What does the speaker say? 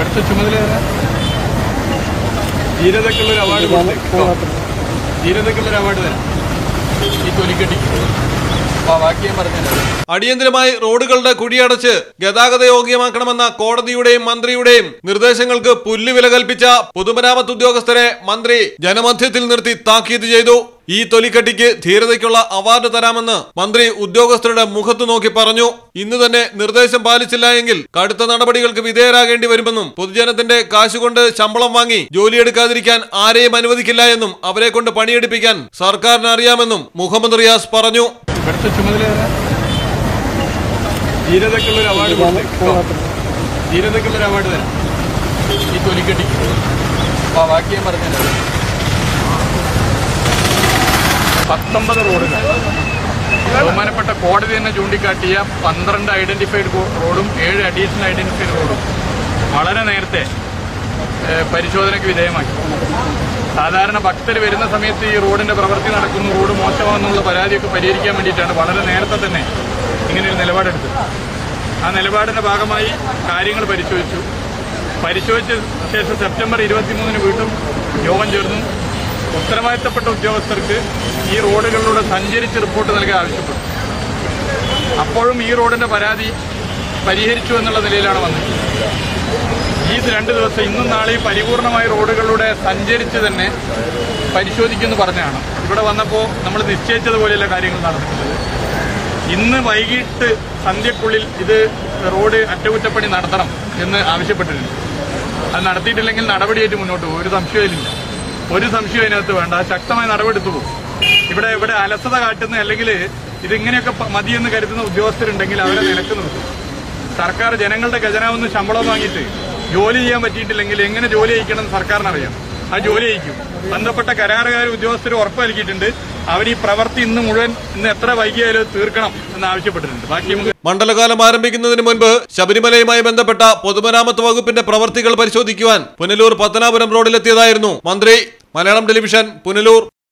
അടുത്ത ചുമതല ഏതാ? ധീരതയ്ക്കുള്ളൊരു അവാർഡ് കൊടുത്തേക്ക് ധീരതയ്ക്കുള്ളൊരു അവാർഡ് തരാം ഈ തൊലിക്കെട്ടിക്ക് ആ ബാക്കി ഞാൻ പറഞ്ഞുതരാം അടിയന്തരമായി റോഡുകളുടെ കുഴിയടച്ച് ഗതാഗത യോഗ്യമാക്കണമെന്ന കോടതിയുടെയും മന്ത്രിയുടെയും നിർദ്ദേശങ്ങൾക്ക് പുല്ലുവില കൽപ്പിച്ച പൊതുമരാമത്ത് ഉദ്യോഗസ്ഥരെ മന്ത്രി ജനമധ്യത്തിൽ നിർത്തി താക്കീത് ചെയ്തു ഈ തൊലിക്കട്ടിക്ക് ധീരതയ്ക്കുള്ള അവാർഡ് തരാമെന്ന് മന്ത്രി ഉദ്യോഗസ്ഥരുടെ മുഖത്തു നോക്കി പറഞ്ഞു ഇന്ന് തന്നെ നിർദ്ദേശം പാലിച്ചില്ല എങ്കിൽ കടുത്ത നടപടികൾക്ക് വിധേയരാകേണ്ടി വരുമെന്നും പൊതുജനത്തിന്റെ കാശുകൊണ്ട് ശമ്പളം വാങ്ങി ജോലിയെടുക്കാതിരിക്കാൻ ആരെയും അനുവദിക്കില്ല എന്നും അവരെ കൊണ്ട് പണിയെടുപ്പിക്കാൻ സർക്കാരിന് അറിയാമെന്നും മുഹമ്മദ് റിയാസ് പറഞ്ഞു അടുത്ത ചുമതല ഏതാ? ധീരതയ്ക്കുള്ളൊരു അവാർഡ് കൊടുത്തേക്ക് ധീരതയ്ക്കുള്ളൊരു അവാർഡ് തരാം ഈ തൊലിക്കെട്ടിക്ക് ആ ബാക്കി ഞാൻ പറഞ്ഞുതരാം പത്തൊമ്പത് റോഡുകൾ ബഹുമാനപ്പെട്ട കോടതി തന്നെ ചൂണ്ടിക്കാട്ടിയ പന്ത്രണ്ട് ഐഡന്റിഫൈഡ് റോഡും ഏഴ് അഡീഷണൽ ഐഡന്റിഫൈഡ് റോഡും വളരെ നേരത്തെ ഏഹ്, പരിശോധനയ്ക്ക് വിധേയമാക്കി സാധാരണ ഭക്തർ വരുന്ന സമയത്ത് ഈ റോഡിന്റെ പ്രവൃത്തി നടക്കുന്നു റോഡ് മോശമാണെന്നുള്ള പരാതിയൊക്കെ പരിഹരിക്കാൻ വേണ്ടിയിട്ടാണ് വളരെ നേരത്തെ തന്നെ ഇങ്ങനെയൊരു നിലപാടെടുത്തത് ആ നിലപാടിന്റെ ഭാഗമായി കാര്യങ്ങൾ പരിശോധിച്ചു പരിശോധിച്ച ശേഷം സെപ്റ്റംബർ ഇരുപത്തിമൂന്നിന് വീണ്ടും യോഗം ചേർന്നു ഉത്തരവാദിത്തപ്പെട്ട ഉദ്യോഗസ്ഥർക്ക് ഈ റോഡുകളിലൂടെ സഞ്ചരിച്ച് റിപ്പോർട്ട് നൽകാൻ ആവശ്യപ്പെട്ടു അപ്പോഴും ഈ റോഡിന്റെ പരാതി പരിഹരിച്ചു എന്നുള്ള നിലയിലാണ് വന്നത് ഈ രണ്ട് ദിവസം ഇന്നും നാളെയും പരിപൂർണമായി റോഡുകളിലൂടെ സഞ്ചരിച്ച് തന്നെ പരിശോധിക്കുമെന്ന് പറഞ്ഞാണ് ഇവിടെ വന്നപ്പോൾ നമ്മൾ നിശ്ചയിച്ചതുപോലെയല്ല കാര്യങ്ങൾ നടന്നിട്ടുള്ളത് ഇന്ന് വൈകിട്ട് സന്ധ്യക്കുള്ളിൽ ഇത് റോഡ് അറ്റകുറ്റപ്പണി നടത്തണം എന്ന് ആവശ്യപ്പെട്ടിട്ടുണ്ട് അത് നടത്തിയിട്ടില്ലെങ്കിൽ നടപടിയായിട്ട് മുന്നോട്ട് പോകും ഒരു സംശയമില്ല ഒരു സംശയം അതിനകത്ത് വേണ്ട ശക്തമായ നടപടി എടുത്തു പോകും ഇവിടെ ഇവിടെ അലസത കാട്ടുന്ന അല്ലെങ്കിൽ ഇതിങ്ങനെയൊക്കെ പ- മതിയെന്ന് കരുതുന്ന ഉദ്യോഗസ്ഥരുണ്ടെങ്കിൽ അവരെ നിലക്ക് നിർത്തും സർക്കാർ ജനങ്ങളുടെ ഖജനാവെന്ന് ശമ്പളം വാങ്ങിയിട്ട് ജോലി ചെയ്യാൻ പറ്റിയിട്ടില്ലെങ്കിൽ എങ്ങനെ ജോലി ചെയ്യിക്കണം എന്ന് സർക്കാരിനറിയാം ആ ജോലി ചെയ്യിക്കും ബന്ധപ്പെട്ട കരാറുകാർ ഉദ്യോഗസ്ഥർ ഉറപ്പ് നൽകിയിട്ടുണ്ട് അവർ ഈ പ്രവൃത്തി ഇന്ന് മുഴുവൻ ഇന്ന് എത്ര വൈകിയാലും അത് തീർക്കണം എന്ന് ആവശ്യപ്പെട്ടിട്ടുണ്ട് ബാക്കി നമുക്ക് മണ്ഡലകാലം ആരംഭിക്കുന്നതിന് മുൻപ് ശബരിമലയുമായി ബന്ധപ്പെട്ട പൊതുമരാമത്ത് വകുപ്പിന്റെ പ്രവർത്തികൾ പരിശോധിക്കുവാൻ പുനലൂർ പത്തനാപുരം റോഡിലെത്തിയതായിരുന്നു മന്ത്രി മലയാളം ടെലിവിഷൻ പുനലൂർ